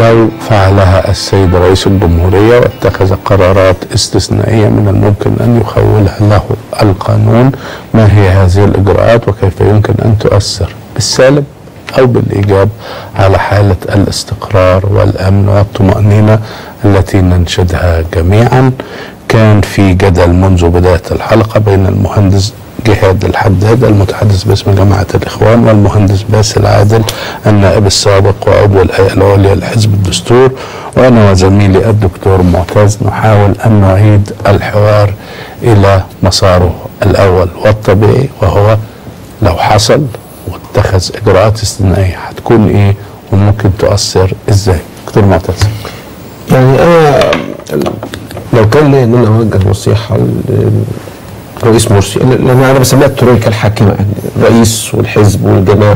لو فعلها السيد رئيس الجمهورية واتخذ قرارات استثنائية من الممكن أن يخولها له القانون ما هي هذه الإجراءات وكيف يمكن أن تؤثر بالسالب أو بالإيجاب على حالة الاستقرار والأمن والطمأنينة التي ننشدها جميعا كان في جدل منذ بداية الحلقة بين المهندس جهاد الحداد المتحدث باسم جماعة الإخوان والمهندس باسل عادل النائب السابق وعضو الهيئة العليا لحزب الدستور وأنا وزميلي الدكتور معتز نحاول أن نعيد الحوار إلى مساره الأول والطبيعي وهو لو حصل واتخذ إجراءات استثنائية هتكون إيه وممكن تؤثر إزاي دكتور معتز يعني انا لو كان لي ان انا اوجه نصيحه لرئيس مرسي لان انا بسميها الترويكا الحاكمه يعني الرئيس والحزب والجماعه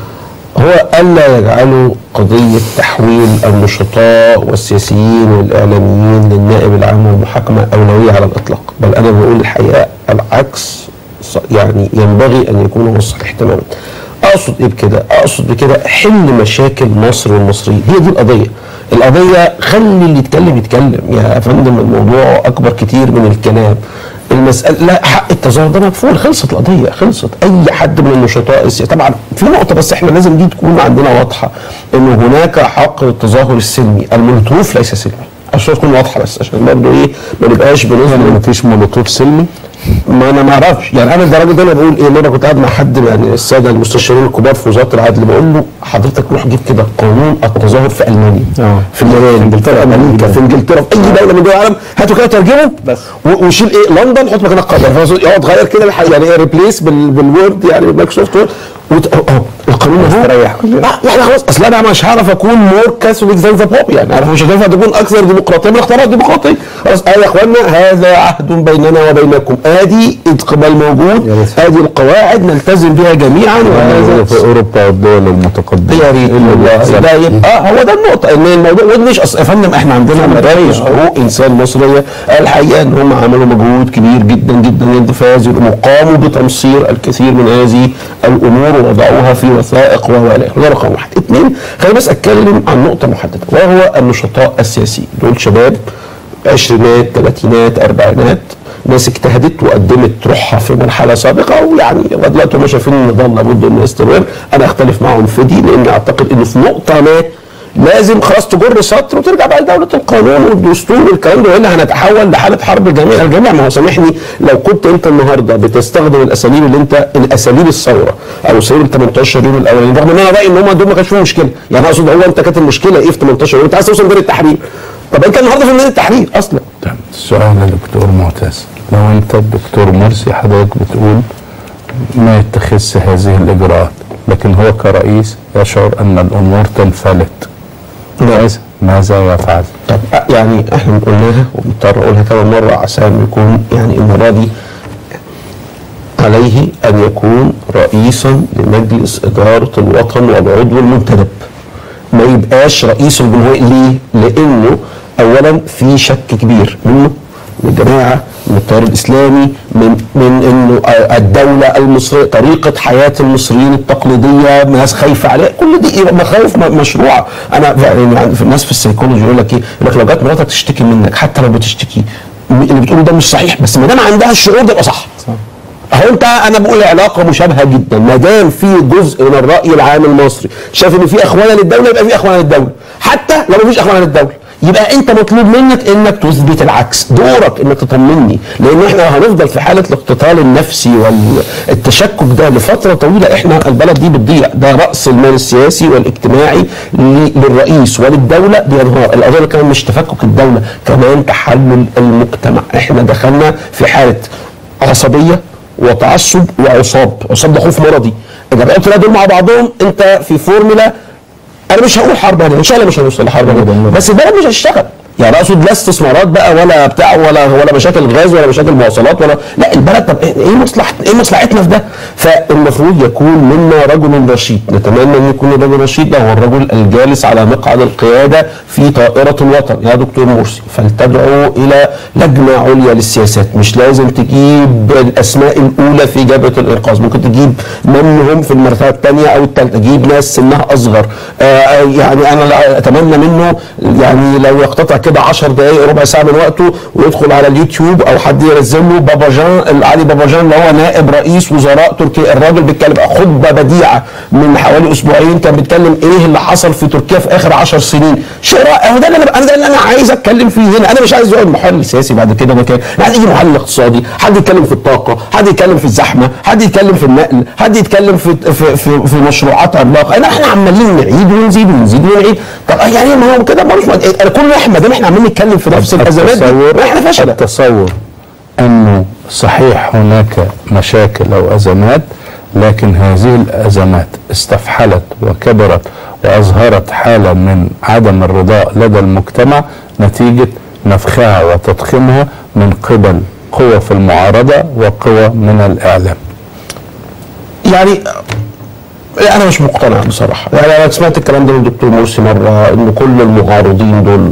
هو الا يجعلوا قضيه تحويل النشطاء والسياسيين والاعلاميين للنائب العام والمحاكمه اولويه على الاطلاق بل انا بقول الحقيقه العكس ص- يعني ينبغي ان يكون هو الصحيح تماما اقصد ايه بكده اقصد بكده حل مشاكل مصر والمصريين هي دي القضيه القضيه خلي اللي يتكلم يتكلم يا فندم الموضوع اكبر كتير من الكلام المسألة لا حق التظاهر ده مكفول خلصت القضية خلصت أي حد من النشطاء السياسيين طبعا في نقطة بس احنا لازم دي تكون عندنا واضحة إن هناك حق التظاهر السلمي المولوتوف ليس سلمي عشان تكون واضحة بس عشان برضه إيه ما نبقاش بنظلم مفيش مولوتوف سلمي ما انا ما اعرفش يعني انا الدرجه دي انا بقول ايه مره كنت قاعد مع حد يعني الساده المستشارين الكبار في وزاره العدل بقول له حضرتك روح جيب كده قانون التظاهر في المانيا آه. في اليابان في انجلترا امريكا في انجلترا في اي دوله من دول العالم هاتوا كده ترجمه بس. و- وشيل ايه لندن حط مكانها القاهره يقعد غير كده الح- يعني ايه ريبليس بالوورد يعني بالمايكروسوفت وورد وت- اهو القانون اهو استريح. لا لا خلاص اصل انا مش هعرف اكون مور كاثوليك زي ذا بوب يعني انا مش هينفع تكون اكثر ديمقراطيه من الاختيارات الديمقراطيه خلاص آه يا اخوانا هذا عهد بيننا وبينكم ادي اقبال موجود يا ريت. ادي القواعد نلتزم بها جميعا وهذا في أوروبا والدول المتقدمة يا ريت إيه اللي والله بيحصل؟ ده يبقى هو ده النقطة ان الموضوع وده مش اصل يا فندم احنا عندنا مراكز حقوق انسان مصرية الحقيقة ان هم عملوا مجهود كبير جدا جدا لانتفاذ وقاموا بتمصير الكثير من هذه الامور ووضعوها في وثائق وولاء ده رقم واحد اثنين خليني بس اتكلم عن نقطة محددة وهو النشطاء السياسيين دول شباب عشرينات ثلاثينات اربعينات ناس اجتهدت وقدمت روحها في مرحله سابقه ويعني لغايه دلوقتي هم شايفين ان ده لابد انه يستمر انا اختلف معهم في دي لان اعتقد انه في نقطه ما لازم خلاص تجر سطر وترجع بقى لدوله القانون والدستور والكلام ده والا هنتحول لحاله حرب جميع الجميع ما هو سامحني لو كنت انت النهارده بتستخدم الاساليب اللي انت الاساليب الثوره او اساليب ال 18 يوم الاولانيين رغم ان انا رايي ان هم دول ما كانش فيهم مشكله يعني اقصد هو انت كانت المشكله ايه في 18 يوم انت عايز توصل ميدان التحرير طب انت النهارده في ميدان التحرير اصلا طيب، السؤال يا دكتور معتز لو انت الدكتور مرسي حضرتك بتقول ما يتخذش هذه الاجراءات لكن هو كرئيس يشعر ان الامور تنفلت ماذا ماذا يفعل؟ طب يعني احنا قلناها ومضطر اقولها كمان مره عشان يكون يعني المره دي عليه ان يكون رئيسا لمجلس اداره الوطن والعضو المنتدب ما يبقاش رئيس الجمهوريه ليه؟ لانه اولا في شك كبير منه من الجماعه من التيار الاسلامي من من انه الدوله المصريه طريقه حياه المصريين التقليديه ناس خايفه عليها كل دي إيه مخاوف م- مشروعه انا يعني عند- في الناس في السيكولوجي يقول لك ايه؟ يقول لك لو جت مراتك تشتكي منك حتى لو بتشتكي م- اللي بتقوله ده مش صحيح بس ما دام عندها الشعور ده يبقى صح اهو انت انا بقول علاقه مشابهه جدا ما دام في جزء من الراي العام المصري شايف ان في اخوانه للدوله يبقى في اخوانه للدوله حتى لو مفيش اخوانه للدوله يبقى انت مطلوب منك انك تثبت العكس دورك انك تطمني لان احنا هنفضل في حاله الاقتتال النفسي والتشكك ده لفتره طويله احنا البلد دي بتضيع ده راس المال السياسي والاجتماعي ل- للرئيس وللدوله بينهار القضيه كمان مش تفكك الدوله كمان تحلل المجتمع احنا دخلنا في حاله عصبيه وتعصب وعصاب عصاب ده خوف مرضي الجماعات الثلاثه دول مع بعضهم انت في فورمولا انا مش هقول حرب اهليه ان شاء الله مش هنوصل لحرب اهليه بس البلد مش هتشتغل يعني اقصد لا استثمارات بقى ولا بتاع ولا ولا مشاكل غاز ولا مشاكل مواصلات ولا لا البلد طب ايه مصلحه ايه مصلحتنا في ده؟ فالمفروض يكون منا رجل رشيد نتمنى ان يكون الرجل الرشيد ده هو الرجل الجالس على مقعد القياده في طائره الوطن يا دكتور مرسي فلتدعو الى لجنه عليا للسياسات مش لازم تجيب الاسماء الاولى في جبهه الانقاذ ممكن تجيب من هم في المرتبه الثانيه او الثالثه تجيب ناس سنها اصغر آه يعني انا لا- اتمنى منه يعني لو يقتطع كده 10 دقائق ربع ساعه من وقته ويدخل على اليوتيوب او حد ينزل له بابا جان علي بابا جان اللي هو نائب رئيس وزراء تركيا الراجل بيتكلم خطبه بديعه من حوالي اسبوعين كان بيتكلم ايه اللي حصل في تركيا في اخر 10 سنين شيء رائع هو ده اللي انا ده اللي انا عايز اتكلم فيه هنا انا مش عايز يقعد محلل سياسي بعد كده مكان انا عايز يجي محلل اقتصادي حد يتكلم في الطاقه حد يتكلم في الزحمه حد يتكلم في النقل حد يتكلم في في في, في مشروعات عملاقه انا احنا عمالين نعيد ونزيد ونزيد ونعيد طب يعني ما هو كده ملوش مد- انا كل احنا ما دام احنا عمالين نتكلم في نفس الازمات دي التصور ما احنا فشله التصور انه صحيح هناك مشاكل او ازمات لكن هذه الازمات استفحلت وكبرت واظهرت حاله من عدم الرضاء لدى المجتمع نتيجه نفخها وتضخيمها من قبل قوى في المعارضه وقوى من الاعلام. يعني انا مش مقتنع بصراحه يعني انا سمعت الكلام ده من الدكتور مرسي مره ان كل المعارضين دول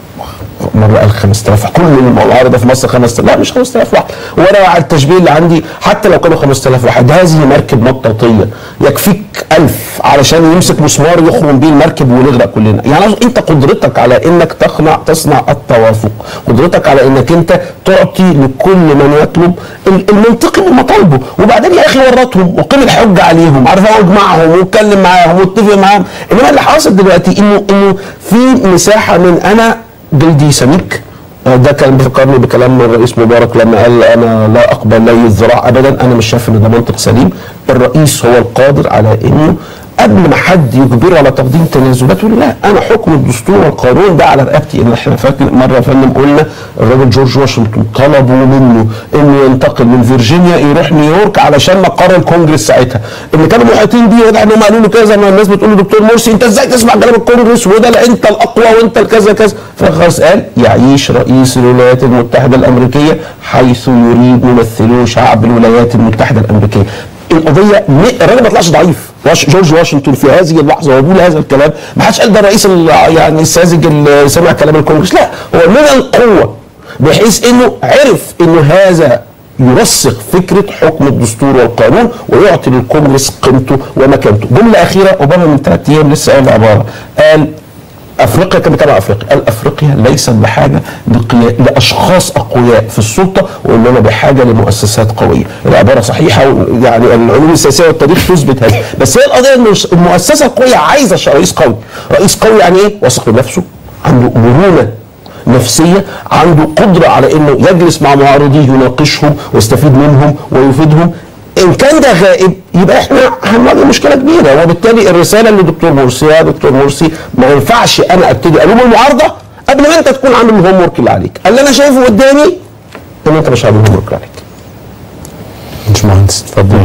مره قال 5000 كل المعارضه في مصر 5000 لا مش 5000 واحد وانا على التشبيه اللي عندي حتى لو كانوا 5000 واحد هذه مركب مطاطيه يكفيك 1000 علشان يمسك مسمار يخرم بيه المركب ونغرق كلنا يعني أقصد انت قدرتك على انك تصنع تصنع التوافق قدرتك على انك انت تعطي لكل من يطلب ال- المنطقي من مطالبه وبعدين يا اخي ورطهم وقيم الحجه عليهم عارف اقعد معهم واتكلم معاهم واتفق معاهم انما اللي حاصل دلوقتي انه انه في مساحه من انا جلدي سميك آه، ده كان بيفكرني بكلام الرئيس مبارك لما قال انا لا اقبل لي الذراع ابدا انا مش شايف ان ده منطق سليم الرئيس هو القادر على انه قبل ما حد يجبره على تقديم تنازلات يقول لا انا حكم الدستور والقانون ده على رقبتي ان احنا فاكر مره يا فندم قلنا الراجل جورج واشنطن طلبوا منه انه ينتقل من فيرجينيا يروح نيويورك علشان مقر الكونجرس ساعتها اللي كانوا محيطين بيه واضح انهم قالوا له كذا ما الناس بتقول له دكتور مرسي انت ازاي تسمع كلام الكونجرس وده لا انت الاقوى وانت الكذا كذا فخلاص قال يعيش رئيس الولايات المتحده الامريكيه حيث يريد ممثلو شعب الولايات المتحده الامريكيه القضيه م- الراجل ما طلعش ضعيف واش جورج واشنطن في هذه اللحظه وبيقول هذا الكلام ما حدش قال ده الرئيس ال- يعني الساذج اللي سمع كلام الكونجرس لا هو من القوه بحيث انه عرف انه هذا يرسخ فكره حكم الدستور والقانون ويعطي للكونجرس قيمته ومكانته جمله اخيره اوباما من ثلاث ايام لسه قال عباره قال افريقيا كان بيتابع افريقيا قال افريقيا ليست بحاجه لقيا- لاشخاص اقوياء في السلطه وانما بحاجه لمؤسسات قويه العباره صحيحه و- يعني العلوم السياسيه والتاريخ تثبت هذا بس هي القضيه ان المؤسسه القويه عايزه ش- رئيس قوي رئيس قوي يعني ايه واثق من نفسه عنده مرونه نفسيه عنده قدره على انه يجلس مع معارضيه يناقشهم ويستفيد منهم ويفيدهم ان كان ده غائب يبقى احنا هنواجه مشكله كبيره وبالتالي الرساله اللي دكتور مرسي يا دكتور مرسي ما ينفعش انا ابتدي الوم المعارضه قبل ما انت تكون عامل الهوم ورك اللي عليك اللي انا شايفه قدامي ان انت مش عامل الهوم ورك اللي عليك مش مهندس اتفضل.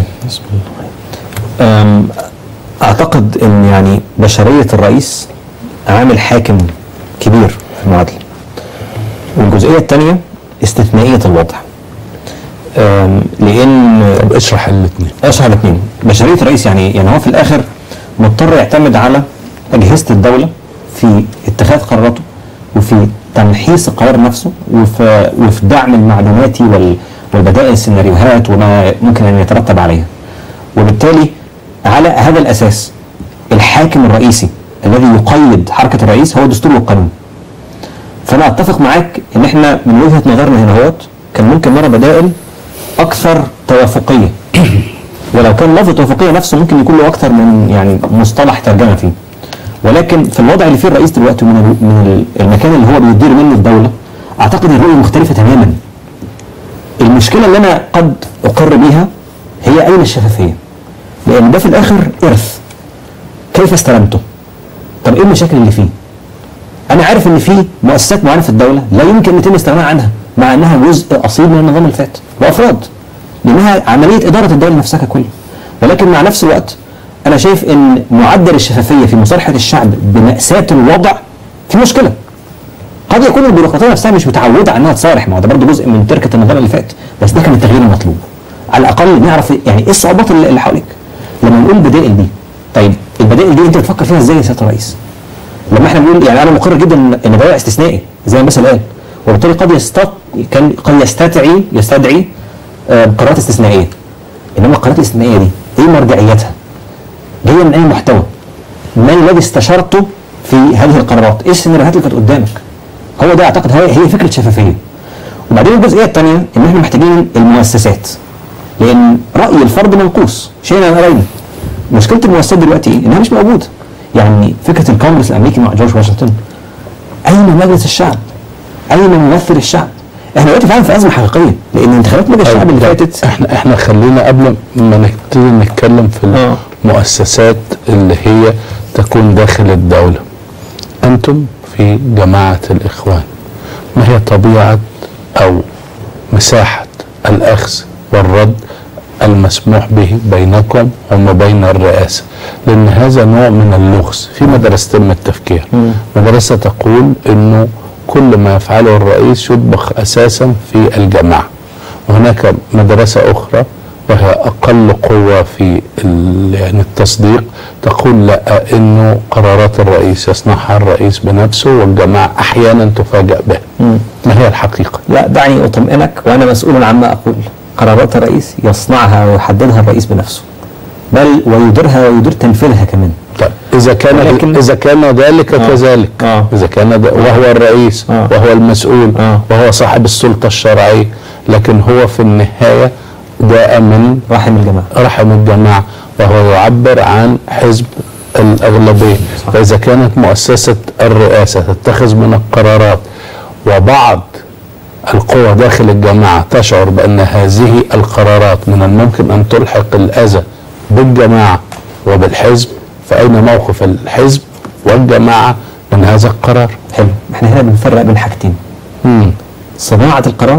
أم، اعتقد ان يعني بشريه الرئيس عامل حاكم كبير في المعادله والجزئيه الثانيه استثنائيه الوضع أم، لان طب اشرح الاثنين. اشرح الاثنين بشريه الرئيس يعني إيه؟ يعني هو في الاخر مضطر يعتمد على اجهزه الدوله في اتخاذ قراراته وفي تمحيص القرار نفسه وفي وفي الدعم المعلوماتي وال والبدائل السيناريوهات وما ممكن ان يترتب عليها وبالتالي على هذا الاساس الحاكم الرئيسي الذي يقيد حركه الرئيس هو الدستور والقانون فانا اتفق معاك ان احنا من وجهه نظرنا هنا هوت كان ممكن نرى بدائل اكثر توافقيه ولو كان لفظ توافقيه نفسه ممكن يكون له اكثر من يعني مصطلح ترجمه فيه ولكن في الوضع اللي فيه الرئيس دلوقتي من ال- من ال- المكان اللي هو بيدير منه الدوله اعتقد الرؤيه مختلفه تماما المشكله اللي انا قد اقر بيها هي اين الشفافيه لان ده في الاخر ارث كيف استلمته طب ايه المشاكل اللي فيه انا عارف ان في مؤسسات معينه في الدوله لا يمكن ان يتم الاستغناء عنها مع انها جزء اصيل من النظام اللي فات وافراد لانها عمليه اداره الدوله نفسها ككل ولكن مع نفس الوقت انا شايف ان معدل الشفافيه في مصالحه الشعب بماساه الوضع في مشكله قد يكون البيروقراطيه نفسها مش متعوده على انها تصارح ما هو ده برضه جزء من تركه النظام اللي فات بس ده كان التغيير المطلوب على الاقل نعرف يعني ايه الصعوبات اللي اللي حواليك لما نقول بدائل دي طيب البدائل دي انت بتفكر فيها ازاي يا سياده الرئيس؟ لما احنا بنقول يعني انا مقر جدا ان إن ده استثنائي زي ما مثلا قال وبالتالي قد يستط كان قد يستدعي يستدعي آه، قرارات استثنائيه انما القرارات الاستثنائيه دي ايه مرجعيتها؟ جايه من اي محتوى؟ ما الذي استشرته في هذه القرارات؟ ايه السيناريوهات اللي كانت قدامك؟ هو ده اعتقد هي هي فكره شفافيه. وبعدين الجزئيه الثانيه ان احنا محتاجين المؤسسات. لان راي الفرد منقوص، شيئا ام ابينا. مشكله المؤسسات دلوقتي ايه؟ انها مش موجوده. يعني فكره الكونجرس الامريكي مع جورج واشنطن اين مجلس الشعب؟ اين ممثل الشعب؟ احنا دلوقتي فعلا في ازمه حقيقيه لان انتخابات مجلس الشعب اللي طيب، فاتت احنا احنا خلينا قبل ما نبتدي نتكلم في آه. المؤسسات اللي هي تكون داخل الدولة انتم في جماعة الاخوان ما هي طبيعة او مساحة الاخذ والرد المسموح به بينكم وما بين الرئاسة لأن هذا نوع من اللغز في مدرستين من التفكير مدرسة تقول أنه كل ما يفعله الرئيس يطبخ أساسا في الجماعة وهناك مدرسة أخرى وهي أقل قوة في ال- يعني التصديق تقول لا أنه قرارات الرئيس يصنعها الرئيس بنفسه والجماعة أحيانا تفاجأ بها ما هي الحقيقة؟ لا دعني اطمئنك وانا مسؤول عما اقول قرارات الرئيس يصنعها ويحددها الرئيس بنفسه بل ويديرها ويدير تنفيذها كمان طيب إذا كان ولكن- إذا كان ذلك آه. كذلك آه. إذا كان ذ- وهو الرئيس آه. وهو المسؤول آه. وهو صاحب السلطة الشرعية لكن هو في النهاية جاء من رحم الجماعه رحم الجماعة وهو يعبر عن حزب الأغلبية صح. فإذا كانت مؤسسة الرئاسة تتخذ من القرارات وبعض القوى داخل الجماعة تشعر بأن هذه القرارات من الممكن أن تلحق الأذى بالجماعة وبالحزب فأين موقف الحزب والجماعة من هذا القرار؟ حلو احنا هنا بنفرق بين حاجتين مم. صناعه القرار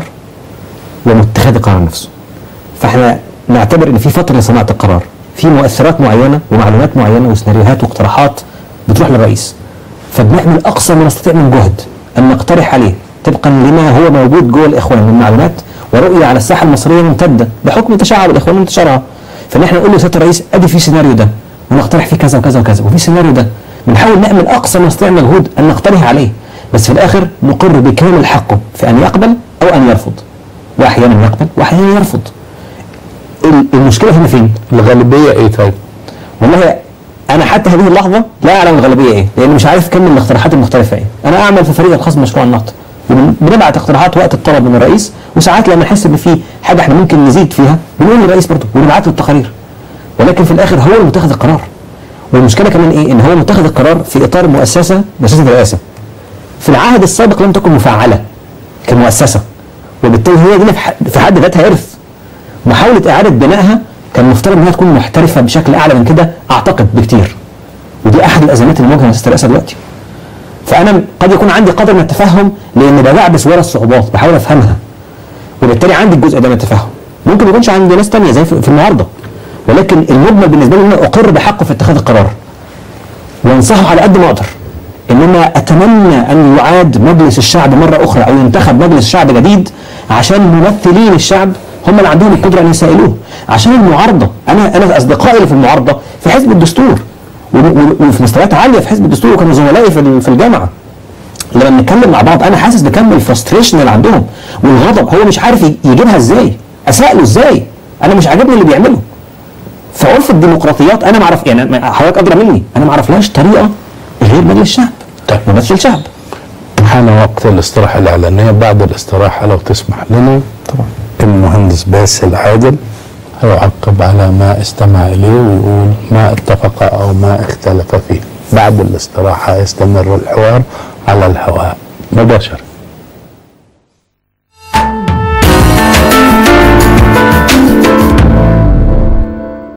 ومتخذ القرار نفسه فاحنا نعتبر ان في فتره لصناعه القرار في مؤثرات معينه ومعلومات معينه وسيناريوهات واقتراحات بتروح للرئيس فبنعمل اقصى ما نستطيع من جهد ان نقترح عليه طبقا لما هو موجود جوه الاخوان من معلومات ورؤيه على الساحه المصريه ممتده بحكم تشعب الاخوان وانتشارها فان احنا نقول له سياده الرئيس ادي في سيناريو ده ونقترح فيه كذا وكذا وكذا وفي سيناريو ده بنحاول نعمل اقصى ما نستطيع مجهود ان نقترح عليه بس في الاخر نقر بكامل حقه في ان يقبل او ان يرفض واحيانا يقبل واحيانا يرفض ال- المشكله هنا فين؟ الغالبية إيه طيب؟ والله انا حتى هذه اللحظه لا اعلم الغالبيه ايه لان مش عارف كم من الاقتراحات المختلفه ايه انا اعمل في فريق الخاص بمشروع النهضه وبن- بنبعت اقتراحات وقت الطلب من الرئيس وساعات لما نحس ان في حاجه احنا ممكن نزيد فيها بنقول للرئيس برضه ونبعت له التقارير ولكن في الاخر هو المتخذ القرار والمشكله كمان ايه ان هو متخذ القرار في اطار مؤسسه مؤسسه الرئاسه في العهد السابق لم تكن مفعله كمؤسسه وبالتالي هي دي في ح- في حد ذاتها ارث محاوله اعاده بنائها كان المفترض انها تكون محترفه بشكل اعلى من كده اعتقد بكتير ودي احد الازمات اللي مواجهه مؤسسه الرئاسه دلوقتي فانا قد يكون عندي قدر من التفهم لان بدعبس ورا الصعوبات بحاول افهمها وبالتالي عندي الجزء ده من التفهم ممكن ما يكونش عند ناس تانية زي في في النهارده ولكن المجمل بالنسبه لي ان انا اقر بحقه في اتخاذ القرار وانصحه على قد ما اقدر انما اتمنى ان يعاد مجلس الشعب مره اخرى او ينتخب مجلس شعب جديد عشان ممثلين الشعب هم اللي عندهم القدره ان يسائلوه عشان المعارضه انا انا اصدقائي اللي في المعارضه في حزب الدستور و- و- وفي مستويات عاليه في حزب الدستور وكانوا زملائي في ال- في الجامعه لما بنتكلم مع بعض انا حاسس بكم الفرستريشن اللي عندهم والغضب هو مش عارف ي- يجيبها ازاي اساله ازاي انا مش عاجبني اللي بيعمله فعرف الديمقراطيات انا ما اعرف يعني ما- حضرتك ادرى مني انا ما اعرفلهاش طريقه غير مجلس الشعب طيب. ممثل شعب حان وقت الاستراحة الإعلانية بعد الاستراحة لو تسمح لنا طبعا المهندس باسل عادل هيعقب على ما استمع إليه ويقول ما اتفق أو ما اختلف فيه بعد الاستراحة يستمر الحوار على الهواء مباشرة